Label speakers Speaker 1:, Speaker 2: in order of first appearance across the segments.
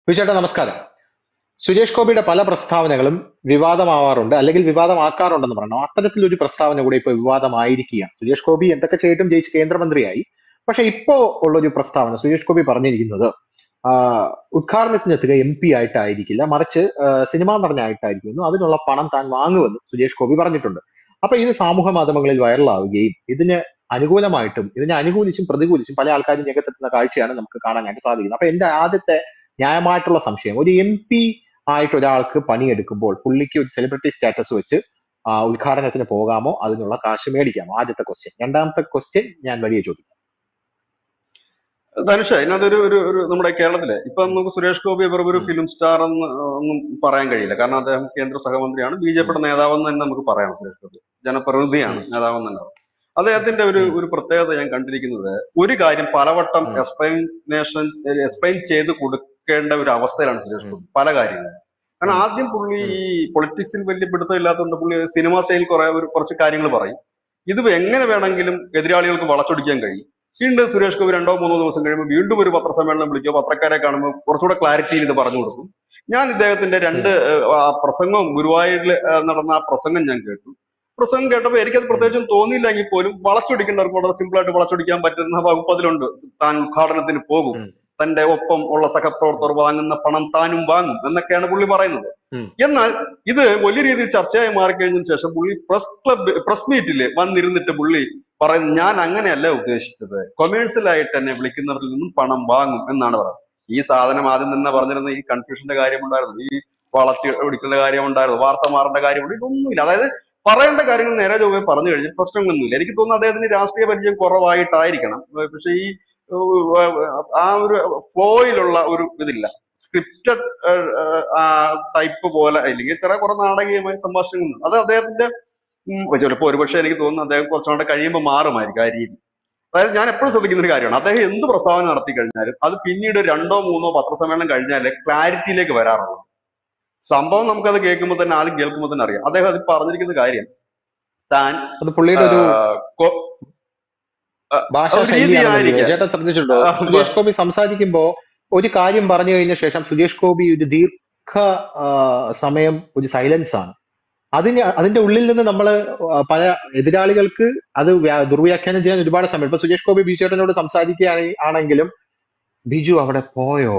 Speaker 1: വിചേട്ടാ നമസ്കാരം സുരേഷ് ഗോപിയുടെ പല പ്രസ്താവനകളും വിവാദമാവാറുണ്ട് അല്ലെങ്കിൽ വിവാദമാക്കാറുണ്ടെന്ന് പറയണം അത്തരത്തിലൊരു പ്രസ്താവന കൂടെ ഇപ്പൊ വിവാദമായിരിക്കുകയാണ് സുരേഷ് ഗോപി എന്തൊക്കെ ചെയ്തിട്ടും ജയിച്ച് കേന്ദ്രമന്ത്രിയായി പക്ഷെ ഇപ്പോ ഉള്ളൊരു പ്രസ്താവന സുരേഷ് ഗോപി പറഞ്ഞിരിക്കുന്നത് ആ, ഉദ്ഘാടനത്തിനെത്തുക എം പി ആയിട്ടായിരിക്കില്ല മറിച്ച് ആ, സിനിമാ നടനായിട്ടായിരിക്കുന്നു അതിനുള്ള പണം താൻ വാങ്ങുമെന്നും സുരേഷ് ഗോപി പറഞ്ഞിട്ടുണ്ട് അപ്പൊ ഇത് സമൂഹ മാധ്യമങ്ങളിൽ വൈറലാവുകയും ഇതിന് അനുകൂലമായിട്ടും ഇതിനെ അനുകൂലിച്ചും പ്രതികൂലിച്ചും പല ആൾക്കാരും രംഗത്തെത്തുന്ന കാഴ്ചയാണ് നമുക്ക് കാണാനായിട്ട് സാധിക്കുന്നത് അപ്പൊ എന്റെ ആദ്യത്തെ ന്യായമായിട്ടുള്ള സംശയം ഒരു എം പി ആയിട്ട് ഒരാൾക്ക് പണിയെടുക്കുമ്പോൾ പുള്ളിക്ക് ഒരു സെലിബ്രിറ്റി സ്റ്റാറ്റസ് വെച്ച് ആ, ഉദ്ഘാടനത്തിന് പോകാമോ അതിനുള്ള കാശ് മേടിക്കാമോ ആദ്യത്തെ ക്വസ്റ്റ്യൻ രണ്ടാമത്തെ ക്വസ്റ്റ്യൻ ഞാൻ വലിയ ചോദ്യം
Speaker 2: ധനുഷ ഇതിനകത്തൊരു ഒരു ഒരു നമ്മുടെ കേരളത്തിലെ ഇപ്പൊ നമുക്ക് സുരേഷ് ഗോപി വെറും ഒരു
Speaker 1: ഉം.
Speaker 2: ഫിലിം സ്റ്റാർ എന്ന് ഒന്നും പറയാൻ കഴിയില്ല കാരണം അദ്ദേഹം കേന്ദ്ര സഹമന്ത്രിയാണ് ബി ജെ പിയുടെ നേതാവെന്ന് തന്നെ നമുക്ക് പറയാം സുരേഷ് ഗോപി ജനപ്രതിനിധിയാണ്
Speaker 1: ഉം.
Speaker 2: നേതാവെന്ന് തന്നെ പറയാം അദ്ദേഹത്തിന്റെ ഒരു
Speaker 1: ഉം.
Speaker 2: ഒരു പ്രത്യേകത ഞാൻ കണ്ടിരിക്കുന്നത് ഒരു കാര്യം പലവട്ടം
Speaker 1: ഉം.
Speaker 2: എക്സ്പ്ലനേഷൻ എക്സ്പ്ലെയിൻ ചെയ്ത് കൊടുക്കേണ്ട ഒരു അവസ്ഥയിലാണ് സുരേഷ്
Speaker 1: ഉം.
Speaker 2: ഗോപി പല കാര്യങ്ങളും കാരണം
Speaker 1: ഉം.
Speaker 2: ആദ്യം പുള്ളി
Speaker 1: ഉം.
Speaker 2: ഈ പൊളിറ്റിക്സിൽ വലിയ പിടുത്തം ഇല്ലാത്തതുകൊണ്ട് പുള്ളി സിനിമ സ്റ്റൈൽ കുറെ ഒരു കുറച്ച് കാര്യങ്ങൾ പറയും ഇത് എങ്ങനെ വേണമെങ്കിലും എതിരാളികൾക്ക് വളച്ചൊടിക്കാൻ കഴിയും വീണ്ടും സുരേഷ് ഗോപി രണ്ടോ മൂന്നോ ദിവസം കഴിയുമ്പോൾ വീണ്ടും ഒരു പത്രസമ്മേളനം വിളിക്കുക പത്രക്കാരെ കാണുമ്പോൾ കുറച്ചുകൂടെ ക്ലാരിറ്റിയിൽ ഇത് പറഞ്ഞു കൊടുക്കും ഞാൻ ഇദ്ദേഹത്തിന്റെ രണ്ട് ഏഹ്, ആ പ്രസംഗം ഗുരുവായൂരിൽ ഏഹ്, നടന്ന ആ പ്രസംഗം ഞാൻ കേട്ടു പ്രസംഗം കേട്ടപ്പോൾ എനിക്കത് പ്രത്യേകിച്ചും തോന്നിയില്ലെങ്കിൽ പോലും വളച്ചൊടിക്കേണ്ടവർക്ക് വളരെ സിമ്പിൾ ആയിട്ട് വളച്ചൊടിക്കാൻ പറ്റുന്ന വകുപ്പ് അതിലുണ്ട് താൻ ഉദ്ഘാടനത്തിന് പോകും
Speaker 1: ഉം.
Speaker 2: തന്റെ ഒപ്പം ഉള്ള സഹപ്രവർത്തകർ വാങ്ങുന്ന പണം താനും വാങ്ങും എന്നൊക്കെയാണ് പുള്ളി പറയുന്നത്
Speaker 1: ഉം.
Speaker 2: എന്നാൽ ഇത് വലിയ രീതിയിൽ ചർച്ചയായി മാറിക്കഴിഞ്ഞതിന് ശേഷം പുള്ളി പ്രസ് ക്ലബ് പ്രസ് മീറ്റിൽ വന്നിരുന്നിട്ട് പുള്ളി പറയുന്നത് ഞാൻ അങ്ങനെയല്ല ഉദ്ദേശിച്ചത് കൊമേഴ്സ്യൽ ആയിട്ട് എന്നെ വിളിക്കുന്നവരിൽ നിന്നും പണം വാങ്ങും എന്നാണ് പറയുന്നത് ഈ സാധനം ആദ്യം തന്നെ പറഞ്ഞിരുന്ന ഈ കൺഫ്യൂഷന്റെ കാര്യമുണ്ടായിരുന്നു ഈ വളർത്തി ഒടിക്കുന്ന കാര്യമുണ്ടായിരുന്നു വാർത്ത മാറേണ്ട കാര്യമുണ്ട് ഇതൊന്നുമില്ല അതായത് പറയേണ്ട കാര്യങ്ങൾ നേരെ ചൊവ്വേ പറഞ്ഞു കഴിഞ്ഞാൽ പ്രശ്നങ്ങളൊന്നുമില്ല എനിക്ക് തോന്നുന്നു അദ്ദേഹത്തിന് രാഷ്ട്രീയ പരിചയം കുറവായിട്ടായിരിക്കണം പക്ഷെ ഈ ഏഹ്, ആ ഒരു ഫ്ലോയിലുള്ള ഒരു ഇതില്ല സ്ക്രിപ്റ്റഡ് ടൈപ്പ് പോലെ അല്ലെങ്കിൽ ചില കുറെ നാടകീയമായ സംഭാഷണങ്ങളുണ്ട് അത് അദ്ദേഹത്തിന്റെ ഉം, ചിലപ്പോ ഒരുപക്ഷെ എനിക്ക് തോന്നുന്നു അദ്ദേഹം കുറച്ചുകൂടെ കഴിയുമ്പോൾ മാറുമായിരിക്കും ആ രീതി അതായത് ഞാൻ എപ്പോഴും ശ്രദ്ധിക്കുന്ന ഒരു കാര്യമാണ് അദ്ദേഹം എന്ത് പ്രസ്താവന നടത്തി കഴിഞ്ഞാലും അത് പിന്നീട് രണ്ടോ മൂന്നോ പത്രസമ്മേളനം കഴിഞ്ഞാലേ ക്ലാരിറ്റിയിലേക്ക് വരാറുള്ളൂ സംഭവം നമുക്കത് കേൾക്കുമ്പോൾ തന്നെ ആദ്യം കേൾക്കുമ്പോൾ തന്നെ അറിയാം അദ്ദേഹം അത് പറഞ്ഞിരിക്കുന്ന കാര്യം താൻ
Speaker 1: അത് പുള്ളിയുടെ ഒരു
Speaker 2: ആ, കൊ-
Speaker 1: ഭാഷാ
Speaker 2: ഒരു
Speaker 1: ശൈലിയാണ്
Speaker 2: രീതിയായിരിക്കാം.
Speaker 1: ചേട്ടൻ ശ്രദ്ധിച്ചിട്ടുണ്ടോ
Speaker 2: ആ,
Speaker 1: സുരേഷ് ഗോപി സംസാരിക്കുമ്പോ ഒരു കാര്യം പറഞ്ഞു കഴിഞ്ഞ ശേഷം സുരേഷ് ഗോപി ഒരു ദീർഘ ആ, സമയം ഒരു സൈലൻസ് ആണ് അതിന് അതിന്റെ ഉള്ളിൽ നിന്ന് നമ്മൾ പല എതിരാളികൾക്ക് അത് വ്യാ- ദുർവ്യാഖ്യാനം ചെയ്യാൻ ഒരുപാട് സമയം ഇപ്പൊ സുരേഷ് ഗോപി ബിജു ചേട്ടനോട് സംസാരിക്കുകയാണ് ആണെങ്കിലും ബിജു അവിടെ പോയോ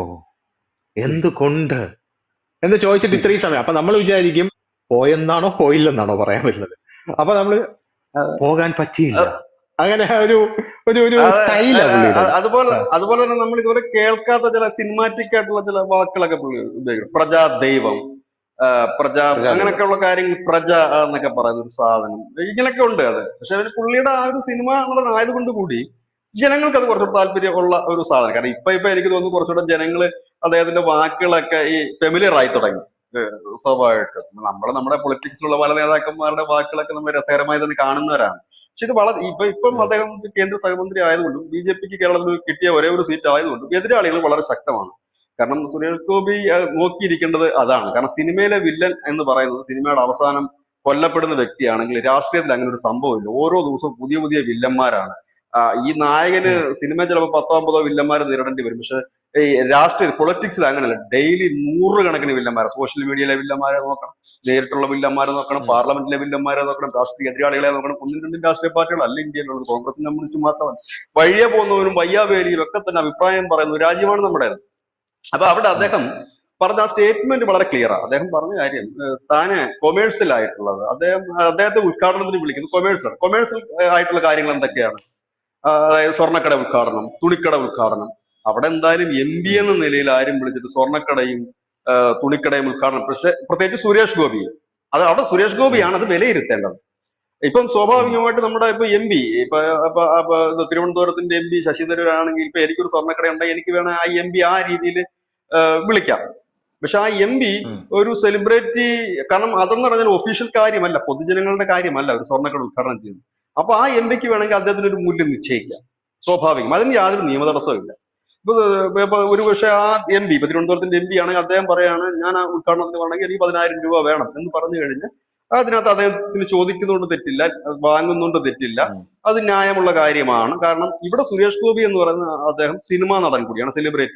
Speaker 1: എന്തുകൊണ്ട് എന്ന് ചോദിച്ചിട്ട് ഇത്രയും സമയം അപ്പൊ നമ്മൾ വിചാരിക്കും പോയെന്നാണോ പോയില്ലെന്നാണോ പറയാൻ പറ്റുന്നത് അപ്പൊ നമ്മള് പോകാൻ പറ്റിയില്ല അങ്ങനെ ഒരു ഒരു ഒരു
Speaker 2: അതെ,
Speaker 1: സ്റ്റൈലാ
Speaker 2: അതെ,
Speaker 1: പുള്ളിയുടെ
Speaker 2: അ- അതുപോലെ അതുപോലെ തന്നെ നമ്മൾ ഇതുവരെ കേൾക്കാത്ത ചില സിനിമാറ്റിക് ആയിട്ടുള്ള ചില വാക്കുകളൊക്കെ പുള്ളി ഉപയോഗിക്കും പ്രജാ ദൈവം ആ, പ്രജാ
Speaker 1: പ്രജാദൈവം.
Speaker 2: അങ്ങനെയൊക്കെയുള്ള കാര്യങ്ങൾ പ്രജ എന്നൊക്കെ പറയുന്ന ഒരു സാധനം ഇങ്ങനെയൊക്കെ ഉണ്ട് അത് പക്ഷെ അതിന് പുള്ളിയുടെ ആ ഒരു സിനിമ ആയതുകൊണ്ട് കൂടി ജനങ്ങൾക്ക് അത് കുറച്ചുകൂടെ താല്പര്യമുള്ള ഒരു സാധനം കാരണം ഇപ്പൊ ഇപ്പൊ എനിക്ക് തോന്നുന്നു കുറച്ചുകൂടെ ജനങ്ങള് അദ്ദേഹത്തിന്റെ വാക്കുകളൊക്കെ ഈ ഫെമിലിയർ ആയി തുടങ്ങി ഏഹ് സ്വാഭാവികമായിട്ടും നമ്മൾ നമ്മുടെ പൊളിറ്റിക്സിലുള്ള പല നേതാക്കന്മാരുടെ വാക്കുകളൊക്കെ നമ്മൾ രസകരമായി തന്നെ കാണുന്നവരാണ് പക്ഷെ ഇത് വളരെ ഇപ്പൊ ഇപ്പം
Speaker 1: ഉം.
Speaker 2: അദ്ദേഹം കേന്ദ്ര സഹമന്ത്രി ആയതുകൊണ്ടും ബി ജെ പിക്ക് കേരളത്തിൽ കിട്ടിയ ഒരേ ഒരു സീറ്റ് ആയതുകൊണ്ടും എതിരാളികൾ വളരെ ശക്തമാണ് കാരണം സുരേഷ് ഗോപി അഹ് നോക്കിയിരിക്കേണ്ടത് അതാണ് കാരണം സിനിമയിലെ വില്ലൻ എന്ന് പറയുന്നത് സിനിമയുടെ അവസാനം കൊല്ലപ്പെടുന്ന വ്യക്തിയാണെങ്കിൽ രാഷ്ട്രീയത്തിൽ അങ്ങനെ ഒരു സംഭവമില്ല ഓരോ ദിവസവും പുതിയ പുതിയ വില്ലന്മാരാണ് ആ, ഈ നായകന് സിനിമ ചിലപ്പോൾ പത്തോ അമ്പതോ വില്ലന്മാരെ നേരിടേണ്ടി വരും പക്ഷെ ഈ രാഷ്ട്രീയ പൊളിറ്റിക്സിൽ അങ്ങനെയല്ല ഡെയിലി നൂറുകണക്കിന് വില്ലന്മാരെ സോഷ്യൽ മീഡിയയിലെ വില്ലന്മാരെ നോക്കണം നേരിട്ടുള്ള വില്ലന്മാരെ നോക്കണം
Speaker 1: ഉം.
Speaker 2: പാർലമെന്റിലെ വില്ലന്മാരെ നോക്കണം രാഷ്ട്രീയ എതിരാളികളെ നോക്കണം ഒന്നും രണ്ടും രാഷ്ട്രീയ പാർട്ടികളല്ല ഇന്ത്യയിലുള്ളത് കോൺഗ്രസും കമ്മ്യൂണിസ്റ്റും മാത്രമല്ല വഴിയെ പോകുന്നവരും വയ്യാവേലിയിലും ഒക്കെ തന്നെ അഭിപ്രായം പറയുന്ന ഒരു രാജ്യമാണ് നമ്മുടെ അപ്പൊ അവിടെ അദ്ദേഹം പറഞ്ഞ ആ സ്റ്റേറ്റ്മെന്റ് വളരെ ക്ലിയർ ആണ് അദ്ദേഹം പറഞ്ഞ കാര്യം ഏഹ് താന് കൊമേഴ്സ്യൽ ആയിട്ടുള്ളത് അദ്ദേഹം അദ്ദേഹത്തെ ഉദ്ഘാടനത്തിന് വിളിക്കുന്നത് കൊമേഴ്സ്യൽ കൊമേഴ്സ്യൽ ആയിട്ടുള്ള കാര്യങ്ങൾ എന്തൊക്കെയാണ് ആ, അതായത് സ്വർണ്ണക്കട ഉദ്ഘാടനം തുണിക്കട ഉദ്ഘാടനം അവിടെ എന്തായാലും എം പി എന്ന നിലയിൽ ആരും വിളിച്ചിട്ട് സ്വർണ്ണക്കടയും ആ, തുണിക്കടയും ഉദ്ഘാടനം പക്ഷെ പ്രത്യേകിച്ച് സുരേഷ് ഗോപി അത് അവിടെ സുരേഷ് ഗോപിയാണ് അത് വിലയിരുത്തേണ്ടത് ഇപ്പം സ്വാഭാവികമായിട്ട് നമ്മുടെ ഇപ്പൊ എം പി ഇപ്പൊ ഇപ്പൊ ഇപ്പൊ ഇത് തിരുവനന്തപുരത്തിന്റെ എം പി ശശി തരൂർ ആണെങ്കിൽ ഇപ്പൊ എനിക്കൊരു സ്വർണ്ണക്കട ഉണ്ടെങ്കിൽ എനിക്ക് വേണം ആ എം പി ആ രീതിയിൽ വിളിക്കാം പക്ഷെ ആ എം പി
Speaker 1: ഉം.
Speaker 2: ഒരു സെലിബ്രിറ്റി കാരണം അതെന്ന് പറഞ്ഞാൽ ഒഫീഷ്യൽ കാര്യമല്ല പൊതുജനങ്ങളുടെ കാര്യമല്ല ഒരു സ്വർണ്ണക്കട ഉദ്ഘാടനം ചെയ്യുന്നത് അപ്പൊ ആ എം പിക്ക് വേണമെങ്കിൽ അദ്ദേഹത്തിന് ഒരു മൂല്യം നിശ്ചയിക്കാം സ്വാഭാവികം അതിന് യാതൊരു നിയമ തടസ്സവും ഇല്ല ഇപ്പൊ ഇപ്പൊ ഒരു പക്ഷേ ആ എം പി ഇപ്പൊ തിരുവനന്തപുരത്തിന്റെ എം പി ആണെങ്കിൽ അദ്ദേഹം പറയാണ് ഞാൻ ആ ഉദ്ഘാടനത്തിന് വേണമെങ്കിൽ എനിക്ക് പതിനായിരം രൂപ വേണം എന്ന് പറഞ്ഞു കഴിഞ്ഞാൽ അതിനകത്ത് അദ്ദേഹത്തിന് ചോദിക്കുന്നതുകൊണ്ട് തെറ്റില്ല വാങ്ങുന്നതുകൊണ്ട് തെറ്റില്ല
Speaker 1: ഉം.
Speaker 2: അത് ന്യായമുള്ള കാര്യമാണ് കാരണം ഇവിടെ സുരേഷ് ഗോപി എന്ന് പറയുന്ന അദ്ദേഹം സിനിമാ നടൻ കൂടിയാണ് സെലിബ്രിറ്റിയാണ്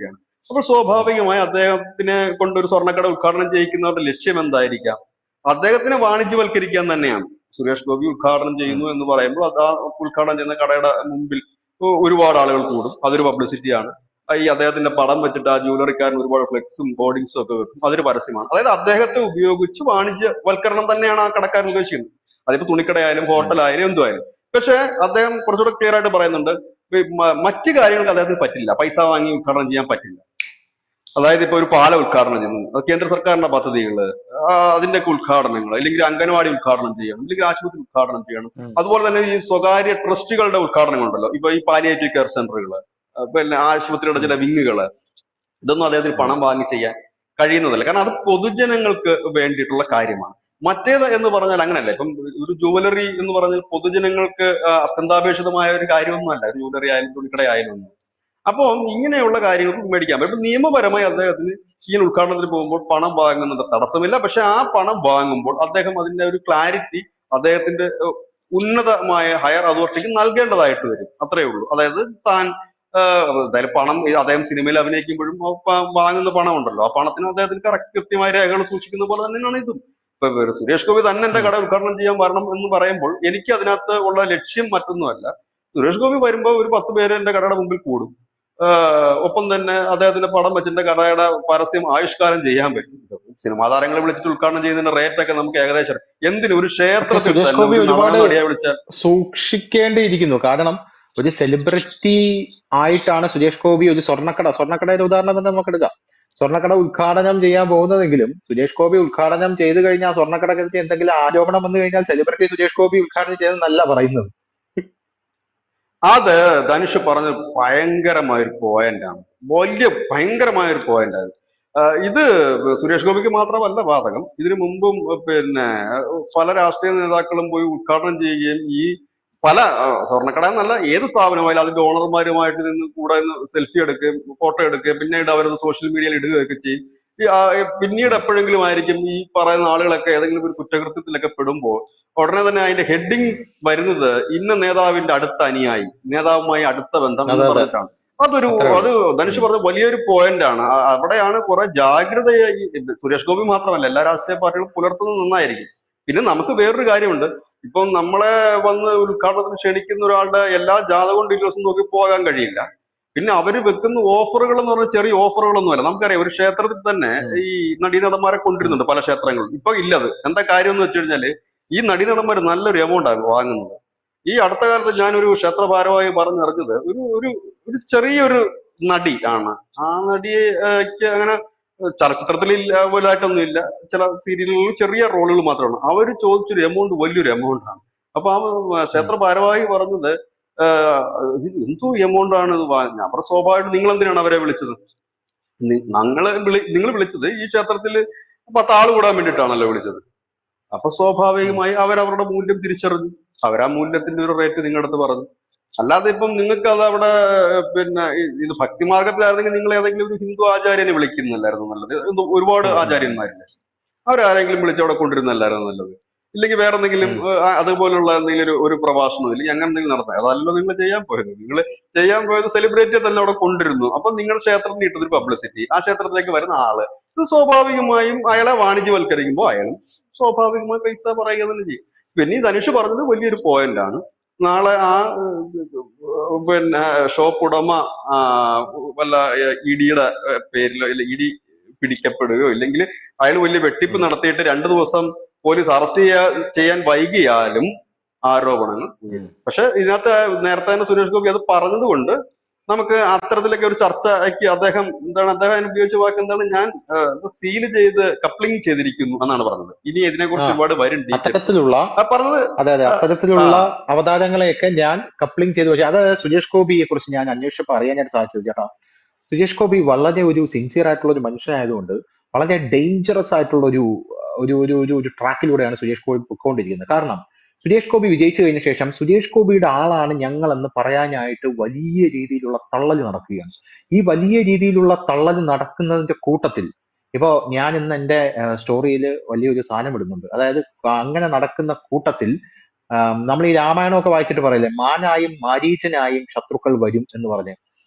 Speaker 2: അപ്പോൾ സ്വാഭാവികമായി അദ്ദേഹത്തിനെ കൊണ്ട് ഒരു സ്വർണ്ണക്കട ഉദ്ഘാടനം ചെയ്യിക്കുന്നവരുടെ ലക്ഷ്യം എന്തായിരിക്കാം അദ്ദേഹത്തിനെ വാണിജ്യവൽക്കരിക്കാൻ തന്നെയാണ് സുരേഷ് ഗോപി ഉദ്ഘാടനം ചെയ്യുന്നു എന്ന് പറയുമ്പോൾ അത് ആ ഉദ്ഘാടനം ചെയ്യുന്ന കടയുടെ മുമ്പിൽ ഒ- ഒരുപാട് ആളുകൾ കൂടും അതൊരു പബ്ലിസിറ്റിയാണ് ഈ അദ്ദേഹത്തിന്റെ പടം വെച്ചിട്ട് ആ ജ്വല്ലറിക്കാരൻ ഒരുപാട് ഫ്ലെക്സും ബോർഡിങ്സും ഒക്കെ വെക്കും അതൊരു പരസ്യമാണ് അതായത് അദ്ദേഹത്തെ ഉപയോഗിച്ച് വാണിജ്യവൽക്കരണം തന്നെയാണ് ആ കടക്കാരൻ ഉദ്ദേശിക്കുന്നത് അതിപ്പോ തുണിക്കടയായാലും ഹോട്ടലായാലും എന്തുമായാലും പക്ഷേ അദ്ദേഹം കുറച്ചുകൂടെ ക്ലിയർ ആയിട്ട് പറയുന്നുണ്ട് ഈ മ- മറ്റ് കാര്യങ്ങൾക്ക് അദ്ദേഹത്തിന് പറ്റില്ല പൈസ വാങ്ങി ഉദ്ഘാടനം ചെയ്യാൻ പറ്റില്ല അതായത് ഇപ്പൊ ഒരു പാല ഉദ്ഘാടനം ചെയ്യുന്നു അത് കേന്ദ്ര സർക്കാരിന്റെ പദ്ധതികള് ആ, അതിന്റെയൊക്കെ ഉദ്ഘാടനങ്ങൾ അല്ലെങ്കിൽ അംഗനവാടി ഉദ്ഘാടനം ചെയ്യണം അല്ലെങ്കിൽ ആശുപത്രി ഉദ്ഘാടനം ചെയ്യണം
Speaker 1: ഉം.
Speaker 2: അതുപോലെ തന്നെ ഈ സ്വകാര്യ ട്രസ്റ്റുകളുടെ ഉദ്ഘാടനങ്ങളുണ്ടല്ലോ ഇപ്പൊ ഈ പാലിയേറ്റീവ് കെയർ സെന്ററുകൾ പിന്നെ ആശുപത്രിയുടെ ചില വിങ്ങുകള് ഇതൊന്നും അദ്ദേഹത്തിന് പണം വാങ്ങി ചെയ്യാൻ കഴിയുന്നതല്ല കാരണം അത് പൊതുജനങ്ങൾക്ക് വേണ്ടിയിട്ടുള്ള കാര്യമാണ് മറ്റേത് എന്ന് പറഞ്ഞാൽ അങ്ങനെയല്ല ഇപ്പം ഒരു ജുവലറി എന്ന് പറഞ്ഞാൽ പൊതുജനങ്ങൾക്ക് ആ, അത്യന്താപേക്ഷിതമായ ഒരു കാര്യമൊന്നുമല്ല ഒരു ജുവലറി ആയാലും തുണിക്കടയായാലും ഒന്നും അപ്പോൾ ഇങ്ങനെയുള്ള കാര്യങ്ങൾക്ക് മേടിക്കാൻ പറ്റും ഇപ്പൊ നിയമപരമായി അദ്ദേഹത്തിന് ഈ ഉദ്ഘാടനത്തിന് പോകുമ്പോൾ പണം വാങ്ങുന്നത് തടസ്സമില്ല പക്ഷെ ആ പണം വാങ്ങുമ്പോൾ അദ്ദേഹം അതിന്റെ ഒരു ക്ലാരിറ്റി അദ്ദേഹത്തിന്റെ ഏഹ്, ഉന്നതമായ ഹയർ അതോറിറ്റിക്ക് നൽകേണ്ടതായിട്ട് വരും അത്രേ ഉള്ളൂ അതായത് താൻ ഏഹ്, എന്തായാലും പണം ഈ അദ്ദേഹം സിനിമയിൽ അഭിനയിക്കുമ്പോഴും ആ പ- വാങ്ങുന്ന പണം ഉണ്ടല്ലോ ആ പണത്തിന് അദ്ദേഹത്തിന് കറക്റ്റ് കൃത്യമായ രേഖകൾ സൂക്ഷിക്കുന്ന പോലെ തന്നെയാണ് ഇതും ഇപ്പൊ ഇവര് സുരേഷ് ഗോപി തന്നെ എന്റെ കട ഉദ്ഘാടനം ചെയ്യാൻ വരണം എന്ന് പറയുമ്പോൾ എനിക്ക് അതിനകത്ത് ഉള്ള ലക്ഷ്യം മറ്റൊന്നുമല്ല സുരേഷ് ഗോപി വരുമ്പോൾ ഒരു പത്ത് പേര് എന്റെ കടയുടെ മുമ്പിൽ കൂടും ആഹ് ഒപ്പം തന്നെ അദ്ദേഹത്തിന്റെ പടം വെച്ചിട്ട് കടയുടെ പരസ്യം ആവിഷ്കാരം ചെയ്യാൻ പറ്റും സിനിമാ താരങ്ങളെ വിളിച്ചിട്ട് ഉദ്ഘാടനം ചെയ്യുന്നതിന്റെ റേറ്റ് ഒക്കെ നമുക്ക് ഏകദേശം എന്തിന് ഒരു ക്ഷേത്രത്തിൽ
Speaker 1: സുരേഷ്
Speaker 2: തന്നെ
Speaker 1: ഗോപി
Speaker 2: ഒരു
Speaker 1: ഒരുപാട്
Speaker 2: നവനടിയെ വിളിച്ചാൽ
Speaker 1: സൂക്ഷിക്കേണ്ടിയിരിക്കുന്നു കാരണം ഒരു സെലിബ്രിറ്റി ആയിട്ടാണ് സുരേഷ് ഗോപി ഒരു സ്വർണ്ണക്കട സ്വർണ്ണക്കടയുടെ ഉദാഹരണം തന്നെ നമുക്ക് എടുക്കാം സ്വർണ്ണക്കട ഉദ്ഘാടനം ചെയ്യാൻ പോകുന്നതെങ്കിലും സുരേഷ് ഗോപി ഉദ്ഘാടനം ചെയ്തു കഴിഞ്ഞാൽ ആ സ്വർണ്ണക്കടയ്ക്ക് എന്തെങ്കിലും ആരോപണം വന്നു കഴിഞ്ഞാൽ സെലിബ്രിറ്റി സുരേഷ് ഗോപി ഉദ്ഘാടനം ചെയ്തെന്നല്ല പറയുന്നത്
Speaker 2: അത് ധനുഷ് പറഞ്ഞ ഭയങ്കരമായ ഒരു പോയിന്റ് ആണ് വലിയ ഭയങ്കരമായ ഒരു പോയിന്റ് ആണ് ആഹ് ഇത് സുരേഷ് ഗോപിക്ക് മാത്രമല്ല ബാധകം ഇതിനു മുമ്പും അഹ് പിന്നെ അഹ് പല രാഷ്ട്രീയ നേതാക്കളും പോയി ഉദ്ഘാടനം ചെയ്യുകയും ഈ പല ആഹ് സ്വർണ്ണക്കട എന്നല്ല ഏത് സ്ഥാപനമായാലും അതിന്റെ ഓണർമാരുമായിട്ട് നിന്ന് കൂടെ സെൽഫി എടുക്കുകയും ഫോട്ടോ എടുക്കുകയും പിന്നീട് അവരത് സോഷ്യൽ മീഡിയയിൽ ഇടുകയൊക്കെ ചെയ്യും ഈ ആ- ഈ പിന്നീട് എപ്പോഴെങ്കിലും ആയിരിക്കും ഈ പറയുന്ന ആളുകളൊക്കെ ഏതെങ്കിലും ഒരു കുറ്റകൃത്യത്തിലൊക്കെ പെടുമ്പോൾ ഉടനെ തന്നെ അതിന്റെ ഹെഡിങ് വരുന്നത് ഇന്ന നേതാവിന്റെ അടുത്ത അനുയായി നേതാവുമായി അടുത്ത ബന്ധം എന്ന്
Speaker 1: അതെ, അതെ.
Speaker 2: പറഞ്ഞിട്ടാണ് അതൊരു
Speaker 1: അത്രേ
Speaker 2: അത് ധനുഷ് പറഞ്ഞ വലിയൊരു പോയിന്റ് ആണ് ആ- അവിടെയാണ് കുറെ ജാഗ്രതയായി ഇത് സുരേഷ് ഗോപി മാത്രമല്ല എല്ലാ രാഷ്ട്രീയ പാർട്ടികളും പുലർത്തുന്നത് നന്നായിരിക്കും പിന്നെ നമുക്ക് വേറൊരു കാര്യമുണ്ട് ഇപ്പം നമ്മളെ വന്ന് ഉദ്ഘാടനത്തിന് ക്ഷണിക്കുന്ന ഒരാളുടെ എല്ലാ ജാതകവും ഡീറ്റെയിൽസും നോക്കി പോകാൻ കഴിയില്ല പിന്നെ അവര് വെക്കുന്ന ഓഫറുകൾ എന്ന് പറഞ്ഞാൽ ചെറിയ ഓഫറുകളൊന്നുമല്ല നമുക്കറിയാം ഒരു ക്ഷേത്രത്തിൽ തന്നെ
Speaker 1: ഉം.
Speaker 2: ഈ നടീനടന്മാരെ കൊണ്ടിരുന്നുണ്ട് പല ക്ഷേത്രങ്ങളും ഇപ്പൊ ഇല്ലത് എന്താ കാര്യം എന്ന് വെച്ച് കഴിഞ്ഞാല് ഈ നടീനടന്മാർ നല്ലൊരു എമൗണ്ട് ആണ് വാങ്ങുന്നത് ഈ അടുത്ത കാലത്ത് ഞാനൊരു ക്ഷേത്ര ഭാരവാഹി പറഞ്ഞറിഞ്ഞത് ഒരു ഒരു ഒരു ചെറിയൊരു നടി ആണ് ആ നടിക്ക് അങ്ങനെ ചലച്ചിത്രത്തിൽ ഇല്ല പോലായിട്ടൊന്നും ഇല്ല ചില സീരിയലുകളിൽ ചെറിയ റോളുകൾ മാത്രമാണ് അവർ ചോദിച്ചൊരു എമൗണ്ട് വലിയൊരു എമൗണ്ട് ആണ് അപ്പൊ ആ ക്ഷേത്ര ഭാരവാഹി പറഞ്ഞത് ആഹ് ഇത് എന്തോ എമൗണ്ട് ആണ് ഇത് വാ- ഞാൻ പറഞ്ഞു സ്വാഭാവികമായിട്ടും നിങ്ങൾ എന്തിനാണ് അവരെ വിളിച്ചത് നി- ഞങ്ങള് വിളി നിങ്ങൾ വിളിച്ചത് ഈ ക്ഷേത്രത്തിൽ പത്ത് ആള് കൂടാൻ വേണ്ടിയിട്ടാണല്ലോ വിളിച്ചത് അപ്പൊ സ്വാഭാവികമായി അവരവരുടെ മൂല്യം തിരിച്ചറിഞ്ഞു അവരാ മൂല്യത്തിന്റെ ഒരു റേറ്റ് നിങ്ങളുടെ അടുത്ത് പറഞ്ഞു അല്ലാതെ ഇപ്പം നിങ്ങൾക്ക് അത് അവിടെ ഏഹ്, പിന്നെ ഈ- ഇത് ഭക്തിമാർഗത്തിലായിരുന്നെങ്കിൽ നിങ്ങൾ ഏതെങ്കിലും ഒരു ഹിന്ദു ആചാര്യനെ വിളിക്കുന്നില്ലായിരുന്നു നല്ലത് ഇത് ഒരുപാട്
Speaker 1: ഉം.
Speaker 2: ആചാര്യന്മാരില്ലേ അവരാരെങ്കിലും വിളിച്ച് അവിടെ കൊണ്ടിരുന്നല്ലായിരുന്നു നല്ലത് ഇല്ലെങ്കിൽ വേറെ എന്തെങ്കിലും
Speaker 1: ഉം.
Speaker 2: ഏഹ്, ആ- അതുപോലുള്ള എന്തെങ്കിലും ഒരു ഒരു പ്രഭാഷണം ഇല്ലെങ്കിൽ അങ്ങനെ എന്തെങ്കിലും നടത്താം അതല്ലോ നിങ്ങൾ ചെയ്യാൻ പോയത് നിങ്ങൾ ചെയ്യാൻ പോയത് സെലിബ്രിറ്റിയെ തന്നെ അവിടെ കൊണ്ടിരുന്നു അപ്പൊ നിങ്ങളുടെ ക്ഷേത്രത്തിന് കിട്ടുന്ന ഒരു പബ്ലിസിറ്റി ആ ക്ഷേത്രത്തിലേക്ക് വരുന്ന ആള് ഇത് സ്വാഭാവികമായും അയാളെ വാണിജ്യവൽക്കരിക്കുമ്പോൾ അയാളും സ്വാഭാവികമായി പൈസ പറയുക തന്നെ ചെയ്യും പിന്നെ ഈ ധനുഷ് പറഞ്ഞത് വലിയൊരു പോയിന്റ് ആണ് നാളെ ആ ഏഹ്, പിന്നെ ഷോപ്പ് ഉടമ ആ, വല്ല ഇഡിയുടെ പേരിലോ ഇല്ല ഇഡി പിടിക്കപ്പെടുകയോ ഇല്ലെങ്കിൽ അയാൾ വലിയ വെട്ടിപ്പ് നടത്തിയിട്ട് രണ്ടു ദിവസം പോലീസ് അറസ്റ്റ് ചെയ്യാ ചെയ്യാൻ വൈകിയാലും ആരോപണങ്ങൾ ഉയരും. പക്ഷെ ഇതിനകത്ത് നേരത്തെ തന്നെ സുരേഷ് ഗോപി അത് പറഞ്ഞതുകൊണ്ട് നമുക്ക് അത്തരത്തിലൊക്കെ ഒരു ചർച്ചയ്ക്ക് അദ്ദേഹം എന്താണ് അദ്ദേഹം ഉപയോഗിച്ച വാക്ക് എന്താണ് ഞാൻ സീൽ ചെയ്ത് കപ്ലിംഗ് ചെയ്തിരിക്കുന്നു എന്നാണ് പറഞ്ഞത് ഇനി ഇതിനെക്കുറിച്ച്
Speaker 1: ആ.
Speaker 2: ഒരുപാട് വരും ഡീറ്റെയിൽസ്
Speaker 1: അത്തരത്തിലുള്ള
Speaker 2: പറഞ്ഞത്
Speaker 1: അതെ അതെ അത്തരത്തിലുള്ള അവതാരങ്ങളെയൊക്കെ ഞാൻ കപ്ലിംഗ് ചെയ്തു പക്ഷേ അത് സുരേഷ് ഗോപിയെ കുറിച്ച് ഞാൻ അന്വേഷിച്ചപ്പോൾ അറിയാനായിട്ട് സാധിച്ചത് ചേട്ടാ സുരേഷ് ഗോപി വളരെ ഒരു സിൻസിയർ ആയിട്ടുള്ള ഒരു മനുഷ്യനായതുകൊണ്ട് വളരെ ഡേഞ്ചറസ് ആയിട്ടുള്ള ഒരു ഒരു ഒരു ഒരു ഒരു ട്രാക്കിലൂടെയാണ് സുരേഷ് ഗോപി പൊയ്ക്കൊണ്ടിരിക്കുന്നത് കാരണം സുരേഷ് ഗോപി വിജയിച്ചു കഴിഞ്ഞ ശേഷം സുരേഷ് ഗോപിയുടെ ആളാണ് ഞങ്ങൾ എന്ന് പറയാനായിട്ട് വലിയ രീതിയിലുള്ള തള്ളൽ നടക്കുകയാണ് ഈ വലിയ രീതിയിലുള്ള തള്ളൽ നടക്കുന്നതിന്റെ കൂട്ടത്തിൽ ഇപ്പോ ഞാൻ ഇന്ന് എന്റെ സ്റ്റോറിയിൽ വലിയൊരു സാധനം ഇടുന്നുണ്ട് അതായത് അങ്ങനെ നടക്കുന്ന കൂട്ടത്തിൽ ആം, നമ്മൾ ഈ രാമായണമൊക്കെ വായിച്ചിട്ട് പറയില്ലേ മാനായും മാരീചനായും ശത്രുക്കൾ വരും എന്ന് പറഞ്ഞ്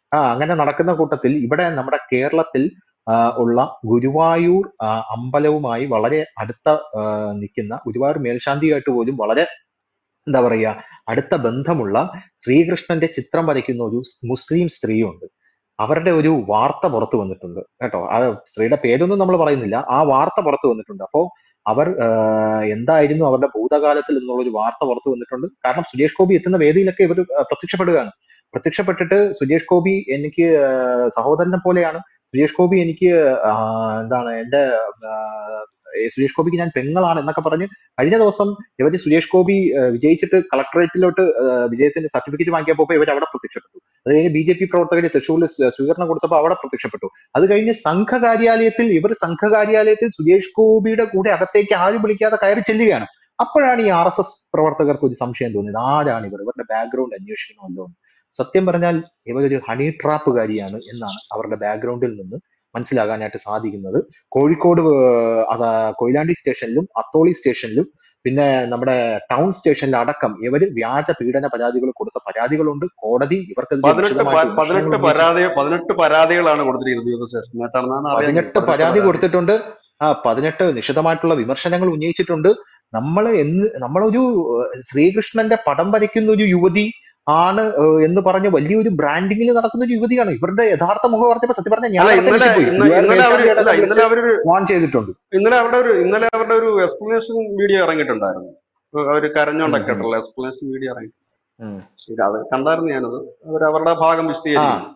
Speaker 1: ആ അങ്ങനെ നടക്കുന്ന കൂട്ടത്തിൽ ഇവിടെ നമ്മുടെ കേരളത്തിൽ ആ, ഉള്ള ഗുരുവായൂർ ആ, അമ്പലവുമായി വളരെ അടുത്ത ആ, നിൽക്കുന്ന ഗുരുവായൂർ മേൽശാന്തിയായിട്ട് പോലും വളരെ എന്താ പറയുക അടുത്ത ബന്ധമുള്ള ശ്രീകൃഷ്ണന്റെ ചിത്രം വരയ്ക്കുന്ന ഒരു മുസ്ലിം സ്ത്രീയുണ്ട് അവരുടെ ഒരു വാർത്ത പുറത്തു വന്നിട്ടുണ്ട് കേട്ടോ ആ സ്ത്രീയുടെ പേരൊന്നും നമ്മൾ പറയുന്നില്ല ആ വാർത്ത പുറത്തു വന്നിട്ടുണ്ട് അപ്പോ അവർ ആഹ്, എന്തായിരുന്നു അവരുടെ ഭൂതകാലത്തിൽ എന്നുള്ള ഒരു വാർത്ത പുറത്തു വന്നിട്ടുണ്ട് കാരണം സുരേഷ് ഗോപി എത്തുന്ന വേദിയിലൊക്കെ ഇവർ പ്രത്യക്ഷപ്പെടുകയാണ് പ്രത്യക്ഷപ്പെട്ടിട്ട് സുരേഷ് ഗോപി എനിക്ക് ആഹ്, സഹോദരനെ പോലെയാണ് സുരേഷ് ഗോപി എനിക്ക് ആഹ്, എന്താണ് എന്റെ ആഹ്, ഏ, സുരേഷ് ഗോപിക്ക് ഞാൻ പെങ്ങളാണ് എന്നൊക്കെ പറഞ്ഞ് കഴിഞ്ഞ ദിവസം ഇവര് സുരേഷ് ഗോപി ആഹ്, വിജയിച്ചിട്ട് കളക്ടറേറ്റിലോട്ട് ആഹ്, വിജയത്തിന്റെ സർട്ടിഫിക്കറ്റ് വാങ്ങിയപ്പോൾ ഇവർ അവിടെ പ്രത്യക്ഷപ്പെട്ടു അത് കഴിഞ്ഞ് ബി ജെ പി പ്രവർത്തകർ തൃശ്ശൂരിൽ സ്വ- സ്വീകരണം കൊടുത്തപ്പോൾ അവിടെ പ്രത്യക്ഷപ്പെട്ടു അത് കഴിഞ്ഞ് സംഘ കാര്യാലയത്തിൽ ഇവർ സംഘ കാര്യാലയത്തിൽ സുരേഷ് ഗോപിയുടെ കൂടെ അകത്തേക്ക് ആരും വിളിക്കാതെ കയറി ചെല്ലുകയാണ് അപ്പോഴാണ് ഈ ആർ എസ് എസ് പ്രവർത്തകർക്ക് ഒരു സംശയം തോന്നിയത് ആരാണ് ഇവർ ഇവരുടെ ബാക്ക്ഗ്രൗണ്ട് അന്വേഷിക്കണമല്ലോ എന്ന്. സത്യം പറഞ്ഞാൽ ഇവരൊരു ഹണി ട്രാപ്പുകാരിയാണ് എന്നാണ് അവരുടെ ബാക്ക്ഗ്രൗണ്ടിൽ നിന്ന് മനസ്സിലാകാനായിട്ട് സാധിക്കുന്നത് കോഴിക്കോട് ഏഹ്, അതാ കൊയിലാണ്ടി സ്റ്റേഷനിലും അത്തോളി സ്റ്റേഷനിലും പിന്നെ നമ്മുടെ ടൗൺ സ്റ്റേഷനിൽ അടക്കം ഇവര് വ്യാജ പീഡന പരാതികൾ കൊടുത്ത പരാതികളുണ്ട് കോടതി ഇവർക്കെതിരെ
Speaker 2: പതിനെട്ട്
Speaker 1: വിശദമായിട്ട്
Speaker 2: പ- പതിനെട്ട്
Speaker 1: വിമർശനങ്ങൾ ഉന്നയിച്ചു
Speaker 2: പരാതി പതിനെട്ട് പരാതികളാണ് കൊടുത്തിരിക്കുന്നത് യുവത സ്റ്റേഷൻ കേട്ടാണെന്നാണ് അറിയാൻ
Speaker 1: പതിനെട്ട്
Speaker 2: പതിനെട്ട്
Speaker 1: പരാതി
Speaker 2: പരാതി
Speaker 1: കൊടുത്തിട്ടുണ്ട് ആ പതിനെട്ട് നിശിതമായിട്ടുള്ള വിമർശനങ്ങൾ ഉന്നയിച്ചിട്ടുണ്ട് നമ്മൾ എന്ന് നമ്മളൊരു ഏഹ്, ശ്രീകൃഷ്ണന്റെ പടം വരയ്ക്കുന്ന ഒരു യുവതി ആണ് ഏഹ്, എന്ന് പറഞ്ഞ് വലിയൊരു ബ്രാൻഡിങ്ങിൽ നടക്കുന്ന ഒരു യുവതിയാണ് ഇവരുടെ യഥാർത്ഥ മുഖം പറഞ്ഞപ്പോ സത്യം പറഞ്ഞാൽ ഞാൻ
Speaker 2: അല്ല
Speaker 1: അടക്കം
Speaker 2: ഇന്നലെ
Speaker 1: ഞെട്ടിപ്പോയി
Speaker 2: ഇന്ന-
Speaker 1: ഗുരുവായൂർ
Speaker 2: ഇന്നലെ അവര്
Speaker 1: മേൽശാന്തി
Speaker 2: അല്ല
Speaker 1: അടക്കം
Speaker 2: ഇന്നലെ
Speaker 1: വിളിച്ച്
Speaker 2: അവരൊരു
Speaker 1: വാൺ ചെയ്തിട്ടുണ്ട്
Speaker 2: ഇന്നലെ അവരുടെ ഒരു ഇന്നലെ അവരുടെ ഒരു എക്സ്പ്ലനേഷൻ വീഡിയോ ഇറങ്ങിയിട്ടുണ്ടായിരുന്നു അവര്
Speaker 1: ഉം
Speaker 2: കരഞ്ഞോണ്ടൊക്കെ
Speaker 1: ഉം
Speaker 2: ആയിട്ടുള്ള എക്സ്പ്ലനേഷൻ വീഡിയോ ഇറങ്ങി
Speaker 1: ഉം.
Speaker 2: ശരി അത് കണ്ടായിരുന്നു ഞാനത് അവർ അവരുടെ ഭാഗം
Speaker 1: ആ
Speaker 2: വിശദീകരിക്കുന്നു